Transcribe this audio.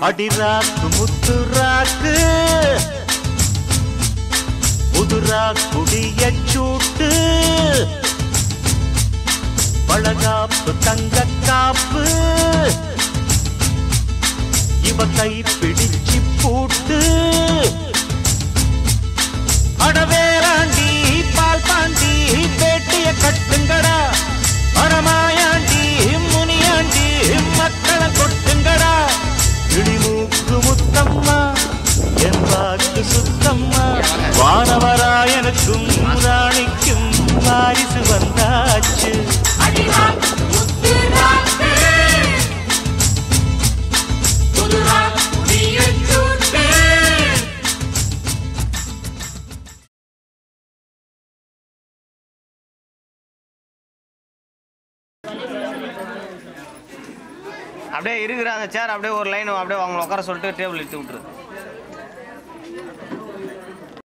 அடிராக்கு முத்து ராக்கு புதுரா குடிய சூட்டு பழகாப்பு தங்க காப்பு இவ கை பிடிச்சு பூட்டு அடவேராண்டி பால் பாண்டி பேட்டிய கட்டுங்கடா மரமாயாண்டி முனியாண்டி மக்களை கொட்டுங்கடா இடிமூக்கு முத்தம்மா என் வாக்கு சுத்தம்மா வானவராயனுக்கும் ராணிக்கும் வாரிசு வந்தாச்சு அப்படியே இருக்கிற அந்த சேர் அப்படியே ஒரு லைன் அப்படியே அவங்க உட்கார சொல்லிட்டு டேபிள் எடுத்து விட்டுரு